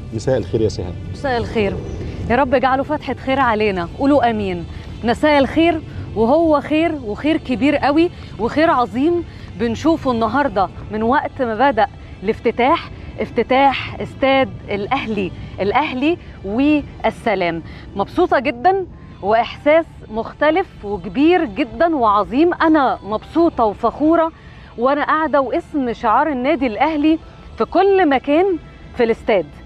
مساء الخير يا سهام مساء الخير يا رب اجعله فتحة خير علينا قولوا امين مساء الخير وهو خير وخير كبير قوي وخير عظيم بنشوفه النهارده من وقت ما بدأ الافتتاح افتتاح استاد الاهلي الاهلي والسلام مبسوطه جدا واحساس مختلف وكبير جدا وعظيم انا مبسوطه وفخوره وانا قاعده واسم شعار النادي الاهلي في كل مكان في الاستاد